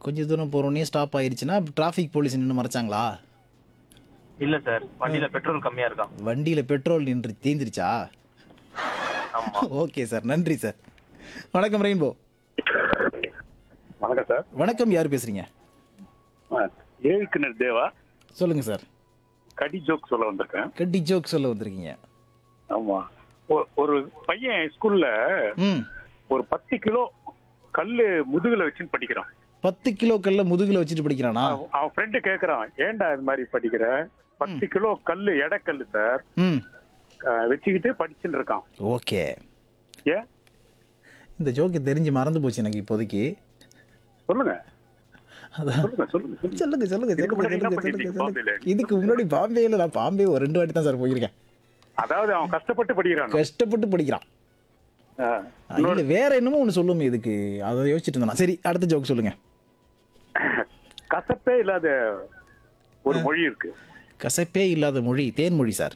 கொஞ்ச தூரம் போகிறோன்னே ஸ்டாப் ஆயிருச்சுன்னா டிராஃபிக் போலீஸ் நின்று மறைச்சாங்களா இல்ல சார் வண்டியில பெட்ரோல் கம்மியா இருக்கான் வண்டியில் பெட்ரோல் நின்று தீந்துருச்சா ஆமா ஓகே சார் நன்றி சார் வணக்கம் ரெயின்போ வணக்கம் சார் வணக்கம் யார் பேசுறீங்க ஏழுக்கிணர் தேவா சொல்லுங்க சார் கடி ஜோக் சொல்ல வந்திருக்கேன் கட்டி ஜோக் சொல்ல வந்திருக்கீங்க ஆமா ஒ- ஒரு பையன் ஸ்கூல்ல ம் ஒரு பத்து கிலோ கல்லு முதுகுல வச்சுன்னு படிக்கிறான் பத்து கிலோ கல்ல முதுகுல வச்சுட்டு படிக்கிறானா அவன் அவன் ஃப்ரெண்டு கேக்குறான் ஏன்டா இது மாதிரி படிக்கிற பத்து கிலோ கல்லு எடைக்கல்லு சார் ம் அஹ், வச்சுக்கிட்டு படிச்சுன்னு இருக்கான் ஓகே ஏன் இந்த ஜோக்கு தெரிஞ்சு மறந்து போச்சு எனக்கு இப்போதைக்கு சொல்லுங்க அதான் சொல்லுங்க சொல்லுங்க சொல்லுங்க. சொல்லுங்க சொல்லுங்க இதுக்கு சொல்லுங்க முன்னாடி என்ன சொல்லுங்க பண்ணிருக்கீங்க சொல்லுங்க பாம்பேல? இதுக்கு முன்னாடி பாம்பேல நான் பாம்பே ஒரு ரெண்டு வாட்டி தான் சார் போயிருக்கேன் அதாவது அவன் கஷ்டப்பட்டு படிக்கிறான் கஷ்டப்பட்டு படிக்கிறான் அஹ், இல்ல வேற என்னமோ ஒன்று சொல்லுமே இதுக்கு அதை யோசிச்சுட்டு இருந்தா சரி அடுத்த ஜோக் சொல்லுங்க கசப்பே இல்லாத ஒரு மொழி இருக்கு கசப்பே இல்லாத மொழி தேன்மொழி சார்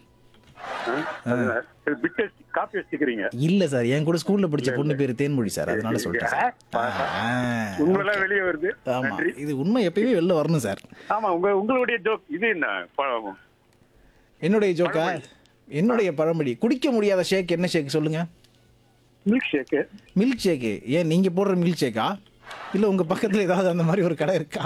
பிட்டு காப்பி வச்சுக்கிறீங்க இல்ல சார் என் கூட ஸ்கூல்ல படிச்ச பொண்ணு பேரு தேன்மொழி சார் அதனால சொல்லிட்டேன் சார் ஆ, உங்களெல்லாம் வெளியே வருது ஆமா நன்றி இது உண்மை எப்பயுமே வெளில வரணும் சார் ஆமா உங்க உங்களுடைய ஜோக் இது என்ன ப- என்னுடைய ஜோக்கா என்னுடைய பழமொழி குடிக்க முடியாத ஷேக் என்ன ஷேக் சொல்லுங்க மில்க் ஷேக்கு மில்க் ஷேக்கு ஏன் நீங்க போடுற மில்க் ஷேக்கா இல்ல உங்க பக்கத்துல ஏதாவது அந்த மாதிரி ஒரு கடை இருக்கா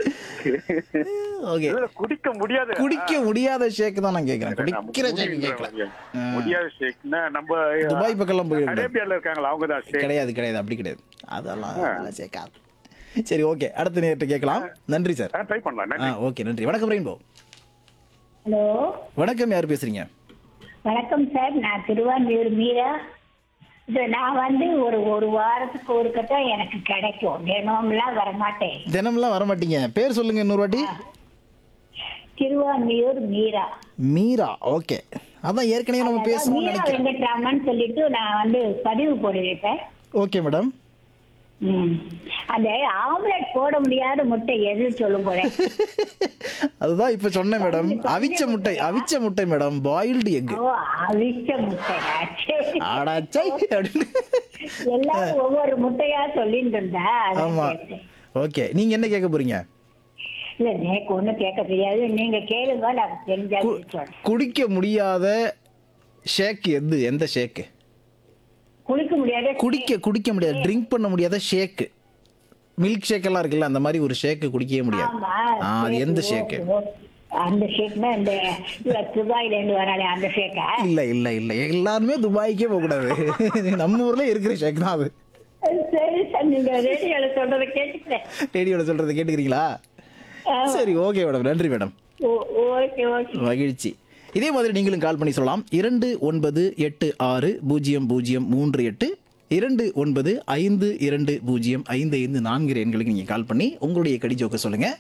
ஓகே இதுல குடிக்க முடியாத குடிக்க முடியாத ஷேக் தான் நான் கேக்குறேன் நம்ம குடிக்கிற ஷேக் குடின்ற கேட்கல வகையா. முடியாத ஷேக்னா நம்ம துபாய் பக்கம்லாம் போயிடும் அரேபியால இருக்காங்களா அவங்க தான் ஷேக் கிடையாது கிடையாது அப்படி கிடையாது அதெல்லாம் அதெல்லாம் ஷேக்காது சரி ஓகே அடுத்த நேரத்தை கேட்கலாம் நன்றி சார் ட்ரை பண்ணலாம் ஆ நன்றி ஓகே நன்றி வணக்கம் ரெயின்போ ஹலோ வணக்கம் யார் பேசுறீங்க வணக்கம் சார் நான் திருவான்மியூர் மீரா இது நான் வந்து ஒரு ஒரு வாரத்துக்கு ஒரு கட்டம் எனக்கு கிடைக்கும் தினம்லாம் வரமாட்டேன் தினம்லாம் வர மாட்டீங்க பேர் சொல்லுங்க இன்னொரு வாட்டி திருவான்மியூர் மீரா மீரா ஓகே அதான் ஏற்கனவே நம்ம பேசணும்னு மீரா நினைக்கிறேன் வெங்கட்ராமன் சொல்லிட்டு நான் வந்து பதிவு போடுவேன் ஓகே மேடம் ம் அந்த ஆம்லெட் போட முடியாத முட்டை எது சொல்லும் போல அதுதான் இப்ப சொன்னேன் மேடம் அவிச்ச முட்டை அவிச்ச முட்டை மேடம் பாயில்டு எக் ஓ அவிச்ச முட்டையா சரி ஆடாச்சை அப்படின்னு எல்லாரும் ஒவ்வொரு முட்டையா சொல்லிட்டு இருந்தா அதான் ஆமா கேட்டேன். ஓகே நீங்க என்ன கேட்க போறீங்க இல்ல எனக்கு ஒண்ணும் கேட்க தெரியாது நீங்க கேளுங்க நான் தெரிஞ்சா கு- சொல்றேன் குடிக்க முடியாத ஷேக் எது எந்த ஷேக்கு குளிக்க முடியாத குடிக்க குடிக்க முடியாது ட்ரிங்க் பண்ண முடியாத ஷேக்கு மில்க் ஷேக் எல்லாம் இருக்குல்ல அந்த மாதிரி ஒரு ஷேக்கு குடிக்கவே முடியாது ஆமா, ஆ அது எந்த ஷேக்கு, ஷேக்கு ஓ, ஓ. அந்த ஷேக்னா இந்த இல்ல துபாயில இருந்து வராளே அந்த ஷேக்கா இல்ல இல்ல இல்ல எல்லாருமே துபாய்க்கே போக கூடாது நம்ம ஊர்ல இருக்கிற ஷேக் தான் அது சரி சார் நீங்க ரேடியோல சொல்றத கேட்டுக்கிறேன் ரேடியோல சொல்றதை கேட்டுக்கிறீங்களா சரி ஓகே மேடம் நன்றி மேடம் ஓகே ஓகே மகிழ்ச்சி இதே மாதிரி நீங்களும் கால் பண்ணி சொல்லலாம் இரண்டு ஒன்பது எட்டு ஆறு பூஜ்ஜியம் பூஜ்ஜியம் மூன்று எட்டு இரண்டு ஒன்பது ஐந்து இரண்டு பூஜ்ஜியம் ஐந்து ஐந்து நான்கு எண்களுக்கு நீங்கள் கால் பண்ணி உங்களுடைய கடிஜோக்க சொல்லுங்க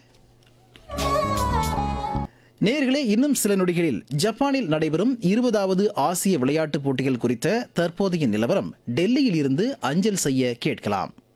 நேர்களே இன்னும் சில நொடிகளில் ஜப்பானில் நடைபெறும் இருபதாவது ஆசிய விளையாட்டுப் போட்டிகள் குறித்த தற்போதைய நிலவரம் டெல்லியில் இருந்து அஞ்சல் செய்ய கேட்கலாம்